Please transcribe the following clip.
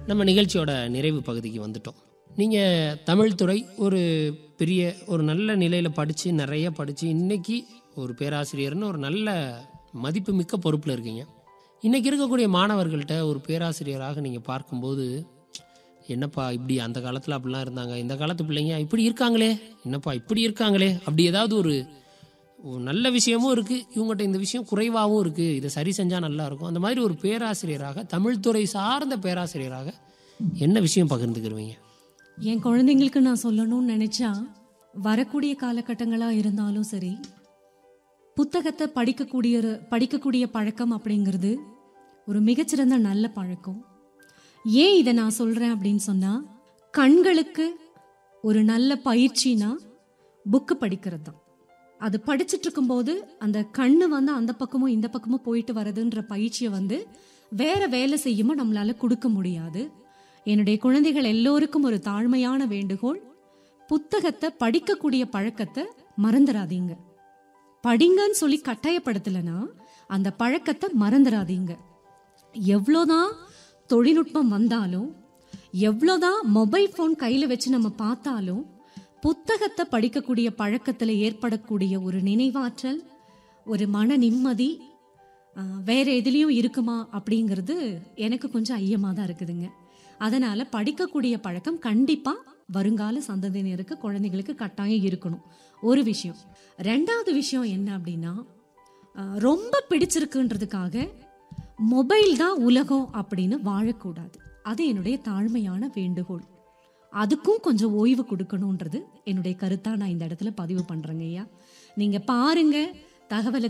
நம்ம நிகழ்ச்சியோட நிறைவு பகுதிக்கு வந்துட்டோம் நீங்கள் தமிழ் துறை ஒரு பெரிய ஒரு நல்ல நிலையில் படித்து நிறைய படித்து இன்னைக்கு ஒரு பேராசிரியர்னு ஒரு நல்ல மதிப்புமிக்க பொறுப்பில் இருக்கீங்க இன்னைக்கு இருக்கக்கூடிய மாணவர்கள்ட்ட ஒரு பேராசிரியராக நீங்கள் பார்க்கும்போது என்னப்பா இப்படி அந்த காலத்தில் அப்படிலாம் இருந்தாங்க இந்த காலத்து பிள்ளைங்க இப்படி இருக்காங்களே என்னப்பா இப்படி இருக்காங்களே அப்படி ஏதாவது ஒரு ஒரு நல்ல விஷயமும் இருக்குது இவங்ககிட்ட இந்த விஷயம் குறைவாகவும் இருக்குது இதை சரி செஞ்சால் நல்லா இருக்கும் அந்த மாதிரி ஒரு பேராசிரியராக தமிழ்துறை சார்ந்த பேராசிரியராக என்ன விஷயம் பகிர்ந்துக்கிருவீங்க என் குழந்தைங்களுக்கு நான் சொல்லணும்னு நினைச்சா வரக்கூடிய காலகட்டங்களா இருந்தாலும் சரி புத்தகத்தை படிக்கக்கூடிய படிக்கக்கூடிய பழக்கம் அப்படிங்கிறது ஒரு மிகச்சிறந்த நல்ல பழக்கம் ஏன் இதை நான் சொல்றேன் அப்படின்னு சொன்னா கண்களுக்கு ஒரு நல்ல பயிற்சினா புக்கு படிக்கிறது தான் அது படிச்சுட்டு இருக்கும்போது அந்த கண்ணு வந்து அந்த பக்கமும் இந்த பக்கமும் போயிட்டு வரதுன்ற பயிற்சியை வந்து வேற வேலை செய்யுமோ நம்மளால கொடுக்க முடியாது என்னுடைய குழந்தைகள் எல்லோருக்கும் ஒரு தாழ்மையான வேண்டுகோள் புத்தகத்தை படிக்கக்கூடிய பழக்கத்தை மறந்துடாதீங்க படிங்கன்னு சொல்லி கட்டாயப்படுத்தலைன்னா அந்த பழக்கத்தை மறந்துடாதீங்க எவ்வளோதான் தொழில்நுட்பம் வந்தாலும் எவ்வளோதான் மொபைல் ஃபோன் கையில் வச்சு நம்ம பார்த்தாலும் புத்தகத்தை படிக்கக்கூடிய பழக்கத்தில் ஏற்படக்கூடிய ஒரு நினைவாற்றல் ஒரு மன நிம்மதி ஆஹ், வேற எதுலேயும் இருக்குமா அப்படிங்கிறது எனக்கு கொஞ்சம் ஐயமாக தான் இருக்குதுங்க அதனால படிக்கக்கூடிய பழக்கம் கண்டிப்பாக வருங்கால சந்ததியினருக்கு குழந்தைகளுக்கு கட்டாயம் இருக்கணும் ஒரு விஷயம் ரெண்டாவது விஷயம் என்ன அப்படின்னா ஆஹ், ரொம்ப பிடிச்சிருக்குன்றதுக்காக மொபைல் தான் உலகம் அப்படின்னு வாழக்கூடாது அது என்னுடைய தாழ்மையான வேண்டுகோள் அதுக்கும் கொஞ்சம் ஓய்வு கொடுக்கணுன்றது என்னுடைய கருத்தா நான் இந்த இடத்துல பதிவு பண்றேங்க ஐயா நீங்க பாருங்க தகவலை